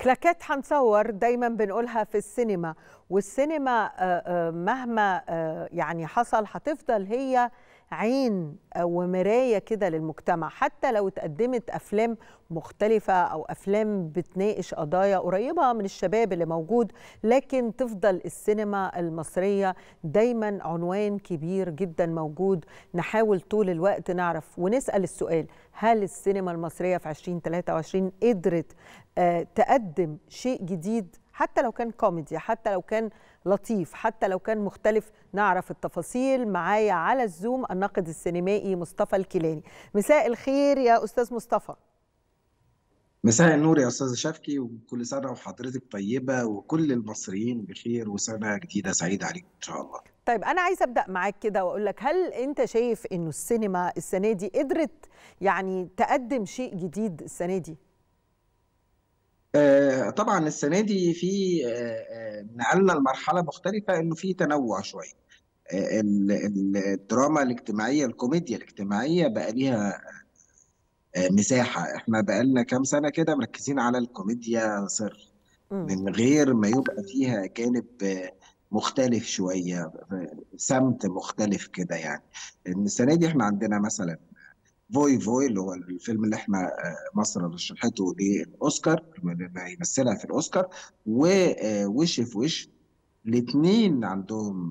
كلاكات هنصور دايما بنقولها في السينما والسينما مهما يعني حصل هتفضل هي عين ومرايه كده للمجتمع حتى لو اتقدمت افلام مختلفه او افلام بتناقش قضايا قريبه من الشباب اللي موجود لكن تفضل السينما المصريه دايما عنوان كبير جدا موجود نحاول طول الوقت نعرف ونسال السؤال هل السينما المصريه في 2023 قدرت تقدم شيء جديد حتى لو كان كوميدي حتى لو كان لطيف حتى لو كان مختلف نعرف التفاصيل معايا على الزوم الناقد السينمائي مصطفى الكيلاني مساء الخير يا استاذ مصطفى مساء النور يا استاذ شفكي وكل سنه وحضرتك طيبه وكل المصريين بخير وسنه جديده سعيده عليكم ان شاء الله طيب انا عايزه ابدا معاك كده واقول لك هل انت شايف انه السينما السنه دي قدرت يعني تقدم شيء جديد السنه دي طبعا السنه دي في نقلنا لمرحله مختلفه انه في تنوع شويه الدراما الاجتماعيه الكوميديا الاجتماعيه بقى ليها مساحه احنا بقى لنا كام سنه كده مركزين على الكوميديا صرف من غير ما يبقى فيها جانب مختلف شويه سمت مختلف كده يعني السنه دي احنا عندنا مثلا فوي فوي اللي هو الفيلم اللي احنا مصر رشحته للاوسكار اللي يمثلها في الاوسكار ووش في وش الاثنين عندهم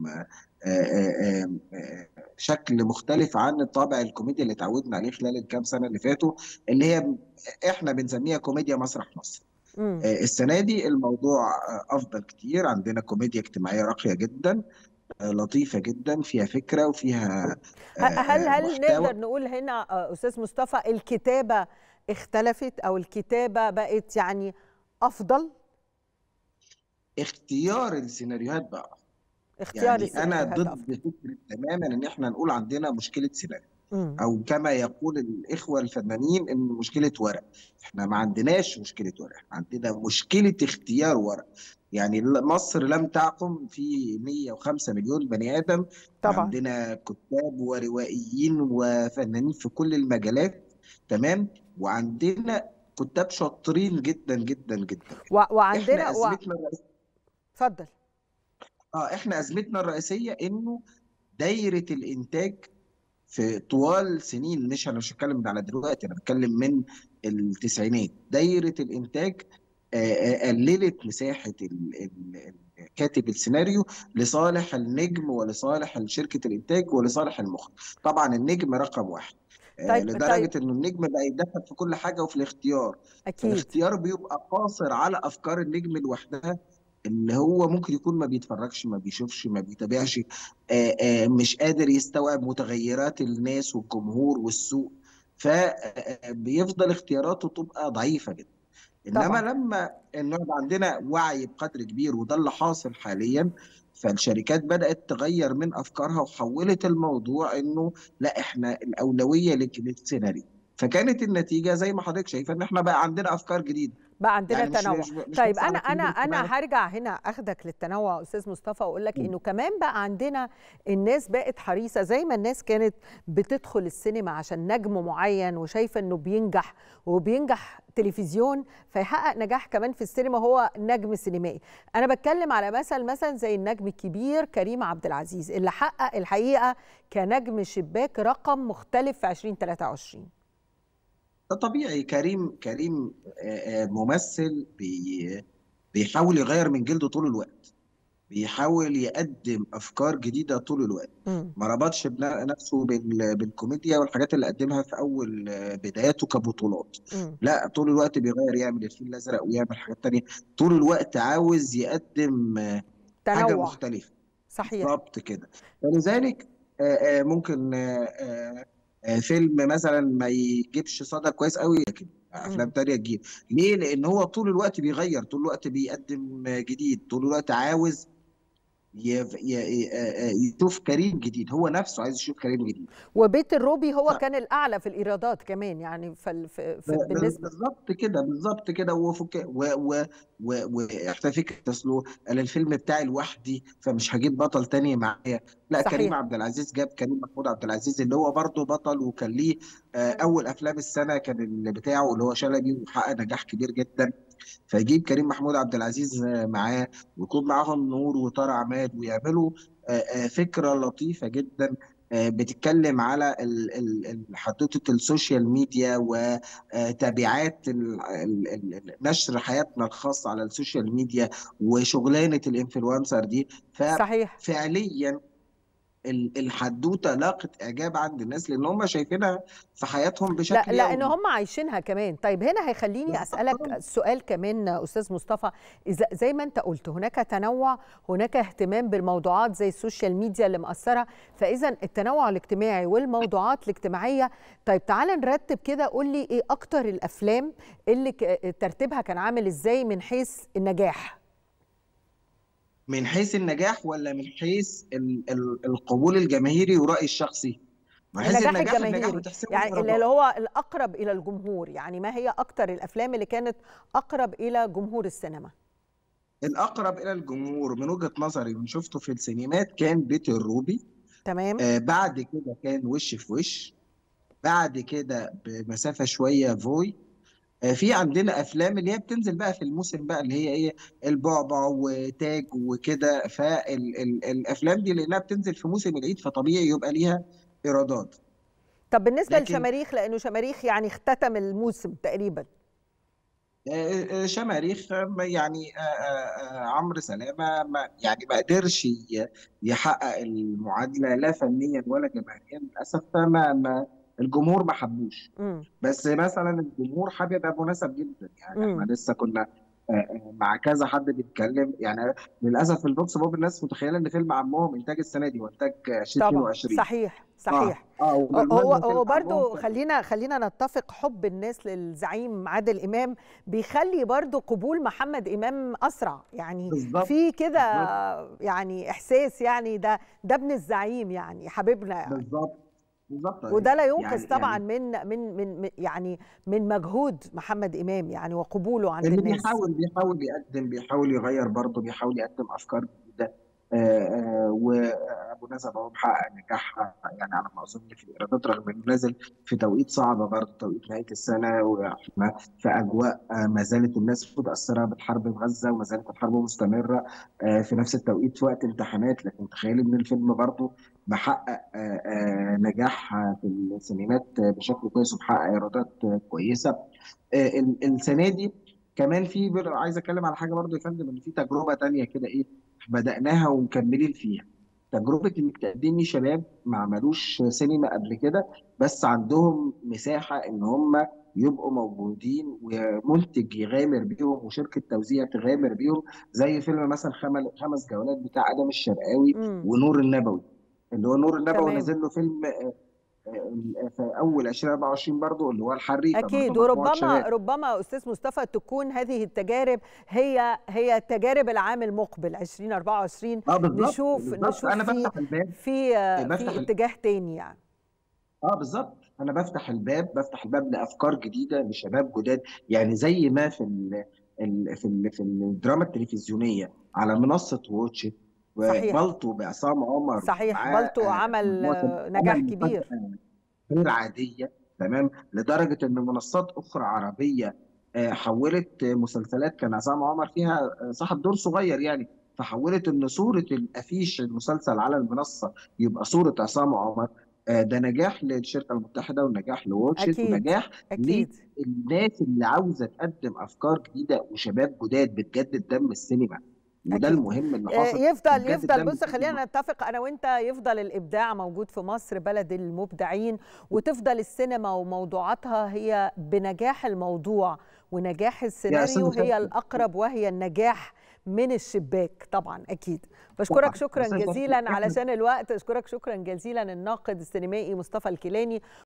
شكل مختلف عن الطابع الكوميديا اللي اتعودنا عليه خلال الكام سنه اللي فاتوا اللي هي احنا بنسميها كوميديا مسرح مصر. السنه دي الموضوع افضل كتير عندنا كوميديا اجتماعيه راقيه جدا لطيفه جدا فيها فكره وفيها هل هل نقدر نقول هنا استاذ مصطفى الكتابه اختلفت او الكتابه بقت يعني افضل اختيار السيناريوهات بقى اختيار يعني السيناريوهات انا ضد أفضل. فكره تماما ان احنا نقول عندنا مشكله سيناريو او كما يقول الاخوه الفنانين ان مشكله ورق احنا ما عندناش مشكله ورق احنا عندنا مشكله اختيار ورق يعني مصر لم تعقم في 105 مليون بني ادم طبعا عندنا كتاب وروائيين وفنانين في كل المجالات تمام وعندنا كتاب شاطرين جدا جدا جدا و... وعندنا احنا و... ازمتنا الرئيسيه اتفضل اه احنا ازمتنا الرئيسيه انه دايره الانتاج في طوال سنين مش انا مش هتكلم على دلوقتي انا بتكلم من التسعينات دايره الانتاج قللت مساحه كاتب السيناريو لصالح النجم ولصالح شركه الانتاج ولصالح المخرج طبعا النجم رقم واحد طيب لدرجه طيب انه النجم بقى يتدخل في كل حاجه وفي الاختيار اكيد فالاختيار بيبقى قاصر على افكار النجم لوحدها اللي هو ممكن يكون ما بيتفرجش ما بيشوفش ما بيتابعش آآ آآ مش قادر يستوعب متغيرات الناس والجمهور والسوق فبيفضل اختياراته تبقى ضعيفة جدا انما طبعا لما انه يبقى عندنا وعي بقدر كبير وده اللي حاصل حاليا فالشركات بدأت تغير من افكارها وحولت الموضوع انه لا احنا الاولوية للسيناريو فكانت النتيجة زي ما حضرتك شايفة ان احنا بقى عندنا افكار جديدة بقى عندنا يعني مش تنوع مش مش طيب بس على انا انا الكوميديا انا الاجتماعية هرجع هنا اخدك للتنوع استاذ مصطفى واقول لك م. انه كمان بقى عندنا الناس بقت حريصه زي ما الناس كانت بتدخل السينما عشان نجم معين وشايفه انه بينجح وبينجح تلفزيون فيحقق نجاح كمان في السينما هو نجم سينمائي انا بتكلم على مثل مثلا زي النجم الكبير كريم عبد العزيز اللي حقق الحقيقه كنجم شباك رقم مختلف في 2023 ده طبيعي كريم كريم آه، آه، ممثل بي بيحاول يغير من جلده طول الوقت بيحاول يقدم افكار جديده طول الوقت مم. ما ربطش بنا- نفسه بال- بالكوميديا والحاجات اللي قدمها في اول آه، بداياته كبطولات مم. لا طول الوقت بيغير يعمل الفيل الازرق ويعمل حاجات تانية طول الوقت عاوز يقدم آه، حاجه تنوع مختلفه صحيح بالظبط كده فلذلك آه، آه، ممكن آه، آه، آه، فيلم مثلا ما يجيبش صدى كويس قوي لكن افلام مم. تانية تجيب ليه لان هو طول الوقت بيغير طول الوقت بيقدم آه، جديد طول الوقت عاوز يف- ي- ي- آه، آه، يشوف كريم جديد هو نفسه عايز يشوف كريم جديد وبيت الروبي هو ف- كان الاعلى في الايرادات كمان يعني في في في ب- ب- بالنسبه بالظبط كده بالظبط كده وفك و و و واحنا فكره اصله انا الفيلم بتاعي لوحدي فمش هجيب بطل تاني معايا لا كريم صحيح عبد العزيز جاب كريم محمود عبد العزيز اللي هو برضه بطل وكان ليه آه، مم. اول افلام السنه كان اللي بتاعه اللي هو شلبي وحقق نجاح كبير جدا فيجيب كريم محمود عبد العزيز معاه ويكون معاهم نور وطارق عماد ويعملوا فكره لطيفه جدا بتتكلم على حدوته السوشيال ميديا وتبعات نشر حياتنا الخاصه على السوشيال ميديا وشغلانه الانفلونسر دي صحيح ففعليا الحدوته لاقت اعجاب عند الناس لان هم شايفينها في حياتهم بشكل لا لان هم عايشينها كمان طيب هنا هيخليني اسالك سؤال كمان استاذ مصطفى اذا زي ما انت قلت هناك تنوع هناك اهتمام بالموضوعات زي السوشيال ميديا اللي مأثره فاذا التنوع الاجتماعي والموضوعات الاجتماعيه طيب تعالى نرتب كده قول لي ايه اكتر الافلام اللي ترتيبها كان عامل ازاي من حيث النجاح من حيث النجاح ولا من حيث ال ال القبول الجماهيري ورأيي الشخصي؟ من حيث النجاح, النجاح الجماهيري يعني اللي هو الأقرب إلى الجمهور يعني ما هي أكتر الأفلام اللي كانت أقرب إلى جمهور السينما؟ الأقرب إلى الجمهور من وجهة نظري من شفته في السينمات كان بيت الروبي تمام آه بعد كده كان وش في وش بعد كده بمسافة شوية فوي في عندنا افلام اللي هي بتنزل بقى في الموسم بقى اللي هي ايه البعبع وتاج وكده فالافلام دي لانها بتنزل في موسم العيد فطبيعي يبقى ليها ايرادات طب بالنسبه لكن لشماريخ لانه شماريخ يعني اختتم الموسم تقريبا شماريخ يعني عمرو سلامه ما يعني ما قدرش يحقق المعادله لا فنيا ولا جماهيريا للاسف فما ما الجمهور ما حبوش بس مثلا الجمهور حابب ابو نسب جدا يعني احنا لسه كنا مع كذا حد بيتكلم يعني للاسف في البوكس بوب الناس متخيله ان فيلم عمهم انتاج السنه دي وانتاج 2022 صحيح صحيح اه, آه هو هو برضه خلينا خلينا نتفق حب الناس للزعيم عادل امام بيخلي برضه قبول محمد امام اسرع يعني بالزبط. في كده يعني احساس يعني ده ده ابن الزعيم يعني حبيبنا يعني بالظبط بالظبط وده لا ينقص يعني طبعا يعني من من من يعني من مجهود محمد امام يعني وقبوله عند اللي الناس بيحاول بيحاول يقدم بيحاول يغير برضه بيحاول يقدم افكار جديده وابو نسب اهو محقق نجاح يعني على ما اظن في الايرادات رغم انه نازل في توقيت صعب برضه توقيت نهايه السنه واحنا في اجواء ما زالت الناس متاثره بالحرب في غزه وما زالت الحرب مستمره في نفس التوقيت في وقت امتحانات لكن تخيل ان الفيلم برضه محقق نجاح في السينمات بشكل كويس ومحقق ايرادات كويسه السنه دي كمان في عايز اتكلم على حاجه برضه يا فندم ان في تجربه تانية كده ايه بدأناها ومكملين فيها تجربة انك تقدمي شباب ما عملوش سينما قبل كده بس عندهم مساحة ان هم يبقوا موجودين ومنتج يغامر بيهم وشركة توزيع تغامر بيهم زي فيلم مثلا خمس جولات بتاع آدم الشرقاوي مم. ونور النبوي اللي هو نور النبوي تمام. نزل له فيلم في اول 2024 برضه اللي هو الحريفه اكيد برضه مجموعة وربما شباب. ربما استاذ مصطفى تكون هذه التجارب هي هي تجارب العام المقبل 2024 اه بالظبط نشوف بالظبط. نشوف انا في بفتح الباب في بفتح في ال- اتجاه تاني يعني اه بالظبط انا بفتح الباب بفتح الباب لافكار جديده لشباب جداد يعني زي ما في ال ال في ال في الدراما التلفزيونيه على منصه واتش إت صحيح. وبلطو بعصام عمر صحيح ومعاه، بلطو آه، عمل مجموعة آه، نجاح عمل كبير مفاجأة غير عاديه تمام لدرجه ان منصات اخرى عربيه آه، حولت مسلسلات كان عصام عمر فيها آه، صاحب دور صغير يعني فحولت ان صوره الافيش المسلسل على المنصه يبقى صوره عصام عمر آه، ده نجاح للشركه المتحده ونجاح لواتشت أكيد. ونجاح اكيد للناس اللي عاوزه تقدم افكار جديده وشباب جداد بتجدد دم السينما وده أكيد. المهم اللي آه، حصل يفضل بتجدد يفضل دم بص السينما. خلينا نتفق انا وانت يفضل الابداع موجود في مصر بلد المبدعين وتفضل السينما وموضوعاتها هي بنجاح الموضوع ونجاح السيناريو أستاذة هي شاذة. الاقرب وهي النجاح من الشباك طبعا اكيد بشكرك طبعاً. شكرا أستاذة جزيلا إحنا- علشان الوقت اشكرك شكرا جزيلا الناقد السينمائي مصطفى الكيلاني